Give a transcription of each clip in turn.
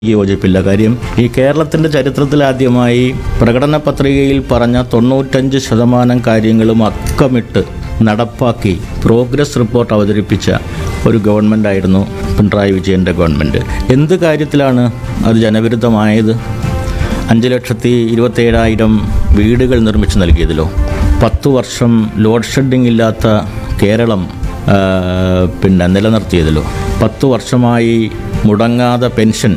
യോജിപ്പില്ല കാര്യം ഈ കേരളത്തിന്റെ ചരിത്രത്തിൽ ആദ്യമായി പ്രകടന പത്രികയിൽ പറഞ്ഞ തൊണ്ണൂറ്റഞ്ച് ശതമാനം കാര്യങ്ങളും അക്കമിട്ട് നടപ്പാക്കി പ്രോഗ്രസ് റിപ്പോർട്ട് അവതരിപ്പിച്ച ഒരു ഗവൺമെന്റ് ആയിരുന്നു പിണറായി വിജയന്റെ ഗവൺമെന്റ് എന്ത് കാര്യത്തിലാണ് അത് ജനവിരുദ്ധമായത് അഞ്ച് ലക്ഷത്തി ഇരുപത്തേഴായിരം വീടുകൾ നിർമ്മിച്ചു നൽകിയതിലോ പത്തു വർഷം ലോഡ് ഷെഡിംഗ് ഇല്ലാത്ത കേരളം ആ, പിന്നെ നിലനിർത്തിയതിലോ പത്തു വർഷമായി മുടങ്ങാതെ പെൻഷൻ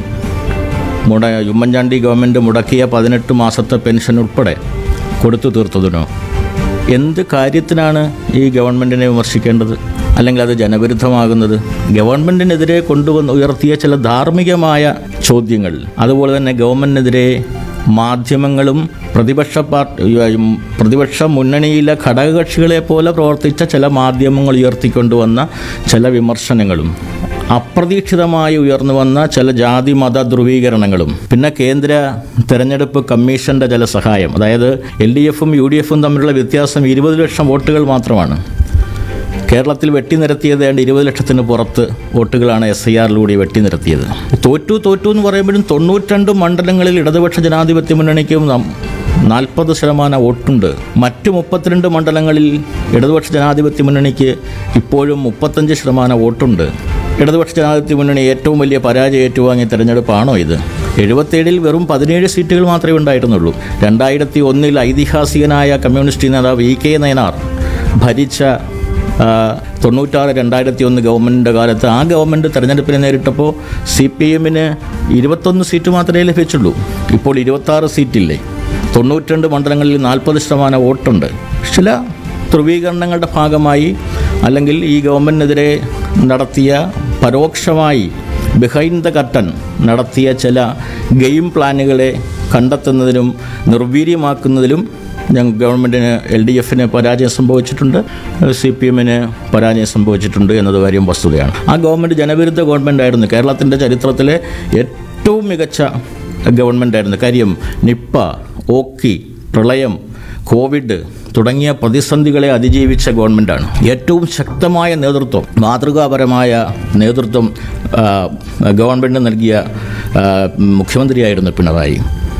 മുട ഉമ്മൻചാണ്ടി ഗവൺമെൻറ് മുടക്കിയ പതിനെട്ട് മാസത്തെ പെൻഷൻ ഉൾപ്പെടെ കൊടുത്തു തീർത്തതിനോ എന്ത് കാര്യത്തിനാണ് ഈ ഗവൺമെൻറ്റിനെ വിമർശിക്കേണ്ടത് അല്ലെങ്കിൽ അത് ജനവിരുദ്ധമാകുന്നത് ഗവൺമെൻറ്റിനെതിരെ കൊണ്ടുവന്ന് ഉയർത്തിയ ചില ധാർമ്മികമായ ചോദ്യങ്ങൾ അതുപോലെ തന്നെ ഗവൺമെൻറ്റിനെതിരെ മാധ്യമങ്ങളും പ്രതിപക്ഷ പാർട്ടി ഉം, പ്രതിപക്ഷ മുന്നണിയിലെ ഘടകകക്ഷികളെ പോലെ പ്രവർത്തിച്ച ചില മാധ്യമങ്ങൾ ഉയർത്തിക്കൊണ്ടുവന്ന ചില വിമർശനങ്ങളും അപ്രതീക്ഷിതമായി ഉയർന്നു വന്ന ചില ജാതി മത ധ്രുവീകരണങ്ങളും പിന്നെ കേന്ദ്ര തെരഞ്ഞെടുപ്പ് കമ്മീഷന്റെ ചില സഹായം അതായത് എൽ ഡി എഫും യു ഡി എഫും തമ്മിലുള്ള വ്യത്യാസം ഇരുപത് ലക്ഷം വോട്ടുകൾ മാത്രമാണ് കേരളത്തിൽ വെട്ടിനിരത്തിയത് ഏതാണ്ട് ഇരുപത് ലക്ഷത്തിന് പുറത്ത് വോട്ടുകളാണ് എസ് ഐ ആറിലൂടെ വെട്ടിനിരത്തിയത് തോറ്റു തോറ്റു എന്ന് പറയുമ്പോഴും തൊണ്ണൂറ്റിരണ്ട് മണ്ഡലങ്ങളിൽ ഇടതുപക്ഷ ജനാധിപത്യ മുന്നണിക്കും നാൽപ്പത് ശതമാനം വോട്ടുണ്ട് മറ്റ് മുപ്പത്തിരണ്ട് മണ്ഡലങ്ങളിൽ ഇടതുപക്ഷ ജനാധിപത്യ മുന്നണിക്ക് ഇപ്പോഴും മുപ്പത്തഞ്ച് ശതമാനം വോട്ടുണ്ട് ഇടതുപക്ഷ ജനാധിപത്യ മുന്നണി ഏറ്റവും വലിയ പരാജയം ഏറ്റുവാങ്ങിയ തെരഞ്ഞെടുപ്പാണോ ഇത് എഴുപത്തേഴിൽ വെറും പതിനേഴ് സീറ്റുകൾ മാത്രമേ ഉണ്ടായിരുന്നുള്ളൂ രണ്ടായിരത്തി ഒന്നിൽ ഐതിഹാസികനായ കമ്മ്യൂണിസ്റ്റ് നേതാവ് ഇ കെ നയനാർ ഭരിച്ച ആ, തൊണ്ണൂറ്റാറ് രണ്ടായിരത്തി ഒന്ന് ഗവൺമെൻറ്റിൻ്റെ കാലത്ത് ആ ഗവൺമെൻറ് തെരഞ്ഞെടുപ്പിനെ നേരിട്ടപ്പോൾ സി പി എമ്മിന് ഇരുപത്തൊന്ന് സീറ്റ് മാത്രമേ ലഭിച്ചുള്ളൂ ഇപ്പോൾ ഇരുപത്താറ് സീറ്റില്ലേ തൊണ്ണൂറ്റിരണ്ട് മണ്ഡലങ്ങളിൽ നാൽപ്പത് ശതമാനം വോട്ടുണ്ട് ചില ധ്രുവീകരണങ്ങളുടെ ഭാഗമായി അല്ലെങ്കിൽ ഈ ഗവൺമെൻറ്റിനെതിരെ നടത്തിയ പരോക്ഷമായി ബിഹൈൻഡ് ദ കർട്ടൻ നടത്തിയ ചില ഗെയിം പ്ലാനുകളെ കണ്ടെത്തുന്നതിനും നിർവീര്യമാക്കുന്നതിലും ഞങ്ങൾ ഗവൺമെൻറ്റിന് എൽ ഡി എഫിന് പരാജയം സംഭവിച്ചിട്ടുണ്ട് സി പി എമ്മിന് പരാജയം സംഭവിച്ചിട്ടുണ്ട് എന്നത് കാര്യം വസ്തുതയാണ് ആ ഗവൺമെൻറ് ജനവിരുദ്ധ ഗവൺമെൻറ് ആയിരുന്നു കേരളത്തിൻ്റെ ചരിത്രത്തിലെ ഏറ്റവും മികച്ച ഗവൺമെൻറ് ആയിരുന്നു കാര്യം നിപ്പ ഓക്കി പ്രളയം കോവിഡ് തുടങ്ങിയ പ്രതിസന്ധികളെ അതിജീവിച്ച ഗവൺമെൻറ്റാണ് ഏറ്റവും ശക്തമായ നേതൃത്വം മാതൃകാപരമായ നേതൃത്വം ആ, ഗവൺമെൻറ് നൽകിയ ആ, മുഖ്യമന്ത്രിയായിരുന്നു പിണറായി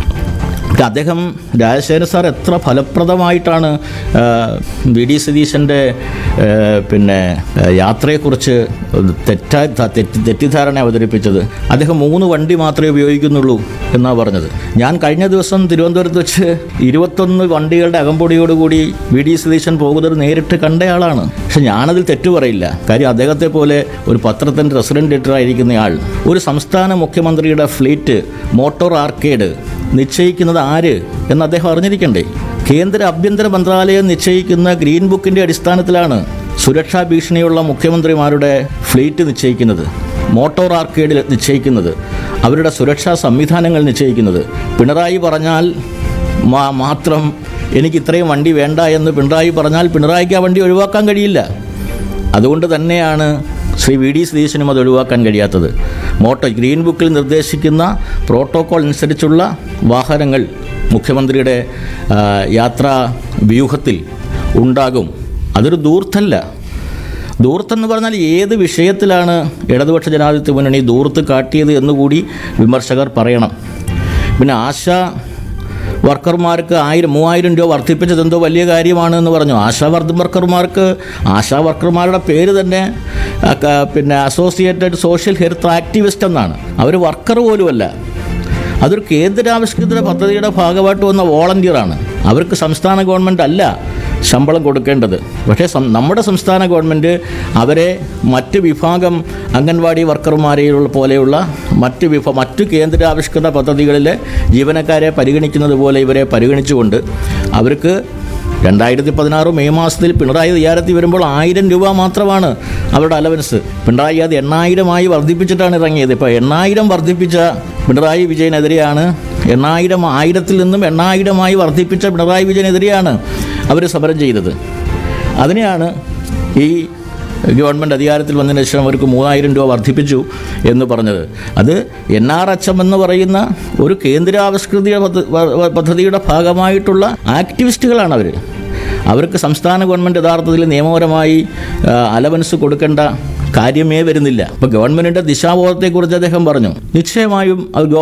പക്ഷെ അദ്ദേഹം രാജശേഖര സാർ എത്ര ഫലപ്രദമായിട്ടാണ് ആ, വി ഡി സതീശൻ്റെ ആ, പിന്നെ ആ, യാത്രയെക്കുറിച്ച് തെറ്റാ ത- തെറ്റി തെറ്റിദ്ധാരണ അവതരിപ്പിച്ചത് അദ്ദേഹം മൂന്ന് വണ്ടി മാത്രമേ ഉപയോഗിക്കുന്നുള്ളൂ എന്നാണ് പറഞ്ഞത് ഞാൻ കഴിഞ്ഞ ദിവസം തിരുവനന്തപുരത്ത് വെച്ച് ഇരുപത്തൊന്ന് വണ്ടികളുടെ അകമ്പൊടിയോടുകൂടി വി ഡി സതീശൻ പോകുന്നത് നേരിട്ട് കണ്ടയാളാണ് പക്ഷെ ഞാനതിൽ തെറ്റു പറയില്ല കാര്യം അദ്ദേഹത്തെ പോലെ ഒരു പത്രത്തിൻ്റെ റെസിഡന്റ് എഡിറ്റർ ആയിരിക്കുന്നയാൾ ഒരു സംസ്ഥാന മുഖ്യമന്ത്രിയുടെ ഫ്ലീറ്റ് മോട്ടോർ ആർക്കേഡ് നിശ്ചയിക്കുന്നത് ആര് എന്ന് അദ്ദേഹം അറിഞ്ഞിരിക്കണ്ടേ കേന്ദ്ര ആഭ്യന്തര മന്ത്രാലയം നിശ്ചയിക്കുന്ന ഗ്രീൻ ബുക്കിന്റെ അടിസ്ഥാനത്തിലാണ് സുരക്ഷാ ഭീഷണിയുള്ള മുഖ്യമന്ത്രിമാരുടെ ഫ്ലീറ്റ് നിശ്ചയിക്കുന്നത് മോട്ടോർ ആർക്കേഡ് നിശ്ചയിക്കുന്നത് അവരുടെ സുരക്ഷാ സംവിധാനങ്ങൾ നിശ്ചയിക്കുന്നത് പിണറായി പറഞ്ഞാൽ മാ- മാത്രം എനിക്ക് ഇത്രയും വണ്ടി വേണ്ട എന്ന് പിണറായി പറഞ്ഞാൽ പിണറായിക്ക് ആ വണ്ടി ഒഴിവാക്കാൻ കഴിയില്ല അതുകൊണ്ട് തന്നെയാണ് ശ്രീ വി ഡി സതീശനും അത് ഒഴിവാക്കാൻ കഴിയാത്തത് മോട്ടോ ഗ്രീൻ ബുക്കിൽ നിർദ്ദേശിക്കുന്ന പ്രോട്ടോകോൾ അനുസരിച്ചുള്ള വാഹനങ്ങൾ മുഖ്യമന്ത്രിയുടെ ആ, യാത്രാ വ്യൂഹത്തിൽ ഉണ്ടാകും അതൊരു ദൂർത്തല്ല ദൂർത്തെന്ന് പറഞ്ഞാൽ ഏത് വിഷയത്തിലാണ് ഇടതുപക്ഷ ജനാധിപത്യ മുന്നണി ദൂർത്ത് കാട്ടിയത് എന്നുകൂടി വിമർശകർ പറയണം പിന്നെ ആശാ വർക്കർമാർക്ക് ആയിരം മൂവായിരം രൂപ വർദ്ധിപ്പിച്ചത് എന്തോ വലിയ കാര്യമാണ് എന്ന് പറഞ്ഞു ആശാ വർദ്ധ വർക്കർമാർക്ക് ആശാ വർക്കർമാരുടെ പേര് തന്നെ ആ, ക- പിന്നെ അസോസിയേറ്റഡ് സോഷ്യൽ ഹെൽത്ത് ആക്ടിവിസ്റ്റ് എന്നാണ് അവർ വർക്കർ പോലുമല്ല അതൊരു കേന്ദ്രാവിഷ്കൃത പദ്ധതിയുടെ ഭാഗമായിട്ട് വന്ന വോളണ്ടിയറാണ് അവർക്ക് സംസ്ഥാന ഗവൺമെൻറ് അല്ല ശമ്പളം കൊടുക്കേണ്ടത് പക്ഷേ സം- നമ്മുടെ സംസ്ഥാന ഗവൺമെൻറ് അവരെ മറ്റ് വിഭാഗം അംഗൻവാടി വർക്കർമാരെയുള്ള പോലെയുള്ള മറ്റ് വിഭ മറ്റ് കേന്ദ്രാവിഷ്കൃത പദ്ധതികളിലെ ജീവനക്കാരെ പരിഗണിക്കുന്നത് പോലെ ഇവരെ പരിഗണിച്ചുകൊണ്ട് അവർക്ക് രണ്ടായിരത്തി പതിനാറ് മെയ് മാസത്തിൽ പിണറായി തയ്യാറെത്തി വരുമ്പോൾ ആയിരം രൂപ മാത്രമാണ് അവരുടെ അലവൻസ് പിണറായി അത് എണ്ണായിരമായി വർദ്ധിപ്പിച്ചിട്ടാണ് ഇറങ്ങിയത് ഇപ്പോൾ എണ്ണായിരം വർദ്ധിപ്പിച്ച പിണറായി വിജയനെതിരെയാണ് എണ്ണായിരം ആയിരത്തിൽ നിന്നും എണ്ണായിരമായി വർദ്ധിപ്പിച്ച പിണറായി വിജയനെതിരെയാണ് അവർ സമരം ചെയ്തത് അതിനെയാണ് ഈ ഗവൺമെൻറ് അധികാരത്തിൽ വന്നതിന് ശേഷം അവർക്ക് മൂവായിരം രൂപ വർദ്ധിപ്പിച്ചു എന്ന് പറഞ്ഞത് അത് എൻ ആർ എച്ച് എം എന്ന് പറയുന്ന ഒരു കേന്ദ്രാവിഷ്കൃത പദ്ധ- വ- പദ്ധതിയുടെ ഭാഗമായിട്ടുള്ള ആക്ടിവിസ്റ്റുകളാണ് അവർ അവർക്ക് സംസ്ഥാന ഗവൺമെൻറ് യഥാർത്ഥത്തിൽ നിയമപരമായി ആ, അലവൻസ് കൊടുക്കേണ്ട കാര്യമേ വരുന്നില്ല അപ്പോൾ ഗവൺമെൻറ്റിൻ്റെ ദിശാബോധത്തെക്കുറിച്ച് അദ്ദേഹം പറഞ്ഞു നിശ്ചയമായും അത്